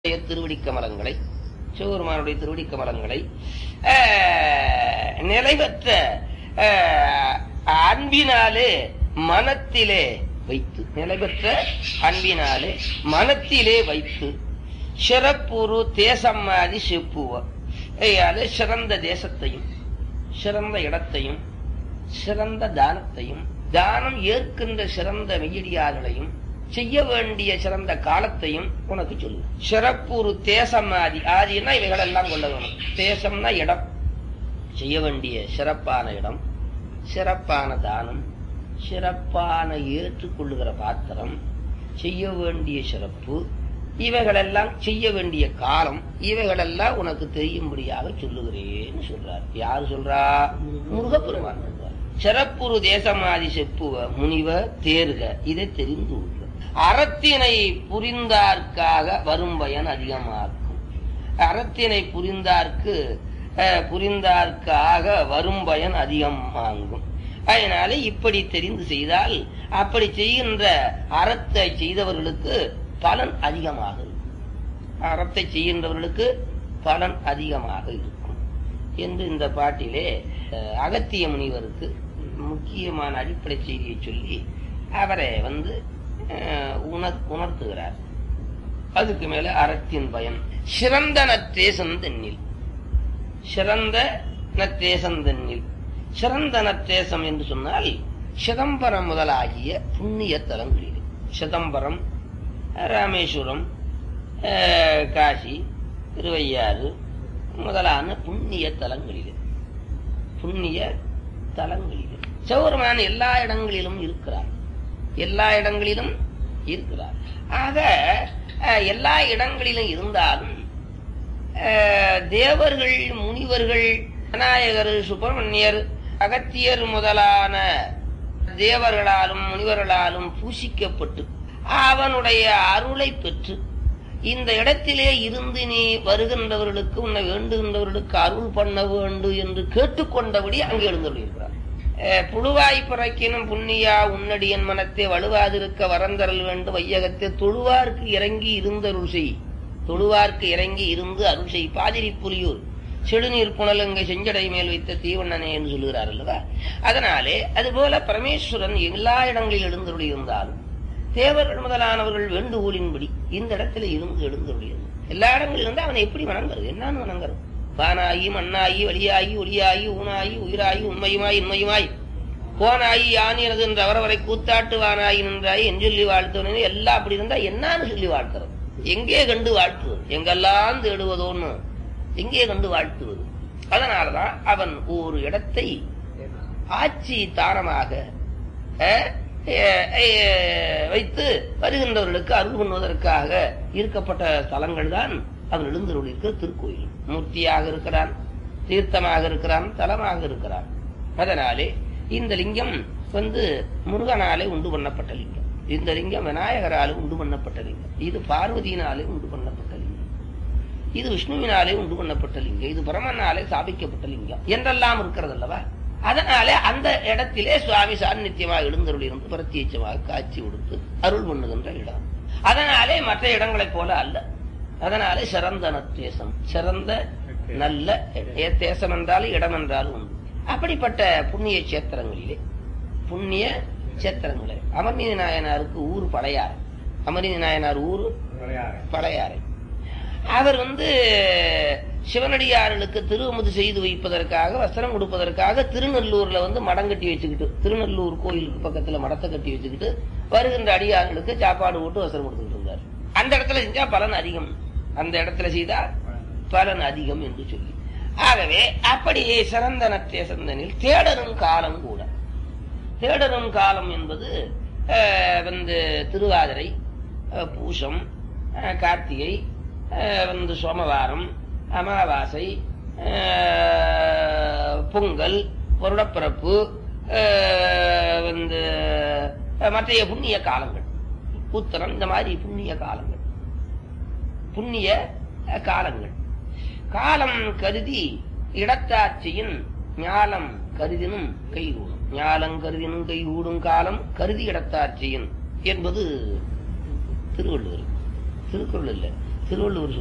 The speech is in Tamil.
திருவடி கமலங்களை சிவபெருமானுடைய திருவடி கமலங்களை ஆஹ், நிலைபெற்ற ஆஹ், அன்பினாலே மனத்திலே வைத்து நிலைபெற்ற அன்பினாலே மனத்திலே வைத்து சிறப்புரு தேசம்மாதி செப்புவ ஐயாலே சிறந்த தேசத்தையும் சிறந்த இடத்தையும் சிறந்த தானத்தையும் தானம் ஏற்கின்ற சிறந்த மெய்யடியார்களையும் செய்ய வேண்டிய சிறந்த காலத்தையும் உனக்கு சொல்லு சிறப்பு ஒரு தேசம் ஆதி ஆதினா இவைகளெல்லாம் கொள்ள வேணும் தேசம்னா இடம் செய்ய வேண்டிய சிறப்பான இடம் சிறப்பான தானம் சிறப்பான ஏற்றுக்கொள்ளுகிற பாத்திரம் செய்ய வேண்டிய சிறப்பு இவைகளெல்லாம் செய்ய வேண்டிய காலம் இவைகளெல்லாம் உனக்கு தெரியும்படியாக சொல்லுகிறேன்னு சொல்றார் யாரு சொல்றா முருகப்பெருமான் சொல்றார் சிறப்புரு தேசமாதி செப்புவ முனிவ தேர்க இதை தெரிந்து கொள்க அறத்தினை புரிந்தார்க்காக வரும் பயன் அதிகமாக்கும் அறத்தினை புரிந்தார்க்கு அஹ், புரிந்தார்க்காக வரும் பயன் அதிகமாகும் அதனால இப்படி தெரிந்து செய்தால் அப்படி செய்கின்ற அறத்தை செய்தவர்களுக்கு பலன் அதிகமாக இருக்கும் அறத்தை செய்கின்றவர்களுக்கு பலன் அதிகமாக இருக்கும் என்று இந்த பாட்டிலே அஹ், அகத்திய முனிவருக்கு முக்கியமான அடிப்படை செய்தியை சொல்லி அவரை வந்து அஹ், உணர் உணர்த்துகிறார் அதுக்கு மேல அறத்தின் பயன் சிறந்த நற்றேசந்தென்னில் சிறந்த நற்றேசந்தென்னில் சிறந்த நற்றேசம் என்று சொன்னால் சிதம்பரம் முதலாகிய புண்ணிய தலங்களில் சிதம்பரம் ராமேஸ்வரம் அஹ், காசி திருவையாறு முதலான புண்ணிய தலங்களில் புண்ணிய தலங்களில் சிவபெருமான் எல்லா இடங்களிலும் இருக்கிறார் எல்லா இடங்களிலும் இருக்கிறார் ஆக அஹ், எல்லா இடங்களிலும் இருந்தாலும் அஹ், தேவர்கள் முனிவர்கள் விநாயகர் சுப்பிரமணியர் அகத்தியர் முதலான தேவர்களாலும் முனிவர்களாலும் பூசிக்கப்பட்டு அவனுடைய அருளை பெற்று இந்த இடத்திலே இருந்து நீ வருகின்றவர்களுக்கு உன்னை வேண்டுகின்றவர்களுக்கு அருள் பண்ண வேண்டும் என்று கேட்டுக்கொண்டபடி அங்கே எழுந்துள்ளார் புழுவாய் பிறக்கினும் புண்ணியா உன்னடியன் மனத்தை வலுவாதிருக்க வரந்தரல் வேண்டும் வையகத்தை தொழுவார்க்கு இறங்கி இருந்தருள் செய் தொழுவார்க்கு இறங்கி இருந்து அருள் செய் பாதிரி புலியூர் செடுநீர் புனலங்கை செஞ்சடை மேல் வைத்த தீவண்ணனே என்று சொல்லுகிறார் அல்லவா அதனாலே அதுபோல பரமேஸ்வரன் எல்லா இடங்களில் எழுந்தருளி இருந்தாலும் தேவர்கள் முதலானவர்கள் வேண்டுகோளின்படி இந்த இடத்துல இருந்து எழுந்தருளியது எல்லா இடங்களில் இருந்து அவனை எப்படி வணங்குறது என்னன்னு வணங்குறது வானாயி மண்ணாயி வழியாயி ஒளியாயி ஊனாயி உயிராயி உண்மையுமாய் இன்மையுமாய் போனாயி யானியனது என்ற அவரவரை கூத்தாட்டு வானாயி நின்றாய் என் சொல்லி வாழ்த்தவனே எல்லாம் அப்படி இருந்தா என்னன்னு சொல்லி வாழ்த்துறது எங்கே கண்டு வாழ்த்துவது எங்கெல்லாம் தேடுவதோன்னு எங்கே கண்டு வாழ்த்துவது அதனாலதான் அவன் ஒரு இடத்தை ஆட்சி தானமாக அஹ், அஹ், அஹ், வைத்து வருகின்றவர்களுக்கு அருள் பண்ணுவதற்காக இருக்கப்பட்ட தலங்கள் தான் அவன் எழுந்தருளிருக்கிற திருக்கோயில் மூர்த்தியாக இருக்கிறான் தீர்த்தமாக இருக்கிறான் தலமாக இருக்கிறான் அதனாலே இந்த லிங்கம் வந்து முருகனாலே உண்டு பண்ணப்பட்ட லிங்கம் இந்த லிங்கம் விநாயகராலே உண்டு பண்ணப்பட்ட லிங்கம் இது பார்வதியினாலே உண்டு பண்ணப்பட்ட லிங்கம் இது விஷ்ணுவினாலே உண்டு பண்ணப்பட்ட லிங்கம் இது பிரமனாலே ஸ்தாபிக்கப்பட்ட லிங்கம் என்றெல்லாம் இருக்கிறது அல்லவா அதனாலே அந்த இடத்திலே சுவாமி சாநித்தியமாக எழுந்தருள் இருந்து பிரத்யட்சமாக காட்சி கொடுத்து அருள் பண்ணுகின்ற இடம் அதனாலே மற்ற இடங்களைப் போல அல்ல அதனாலே சிறந்த நத்தேசம் சிறந்த நல்ல இடம். தேசம் என்றாலும் இடம் என்றாலும் உண்டு அப்படிப்பட்ட புண்ணிய சேத்திரங்களிலே புண்ணிய சேத்திரங்களே அமர்நீதி நாயனாருக்கு ஊர் பழையாறு அமர்நீதி நாயனார் ஊர் பழையாறை அவர் வந்து சிவனடியார்களுக்கு திருவமுது செய்து வைப்பதற்காக வஸ்திரம் கொடுப்பதற்காக திருநெல்லூர்ல வந்து மடம் கட்டி வச்சுக்கிட்டு திருநெல்லூர் கோயிலுக்கு பக்கத்துல மடத்தை கட்டி வச்சுக்கிட்டு வருகின்ற அடியார்களுக்கு சாப்பாடு போட்டு வஸ்திரம் கொடுத்துட்டு இருந்தார் அந்த இடத்துல செஞ்சா பலன் அதிகம் அந்த இடத்துல செய்தா பலன் அதிகம் என்று சொல்லி ஆகவே அப்படி சிறந்த நற்றேசந்தனில் தேடரும் காலம் கூட தேடரும் காலம் என்பது அஹ், வந்து திருவாதிரை அஹ், பூசம் அஹ், கார்த்திகை அஹ், வந்து சோமவாரம் அமாவாசை அஹ், பொங்கல் வருடப்பிறப்பு அஹ், வந்து அஹ், மற்றைய புண்ணிய காலங்கள் உத்தரம் இந்த மாதிரி புண்ணிய காலங்கள் புண்ணிய அஹ், காலங்கள் காலம் கருதி இடத்தாட்சியின் ஞாலம் கருதினும் கைகூடும் ஞாலம் கருதினும் கைகூடும் காலம் கருதி இடத்தாட்சியின் என்பது திருவள்ளுவர் திருக்குறள் இல்ல திருவள்ளுவர்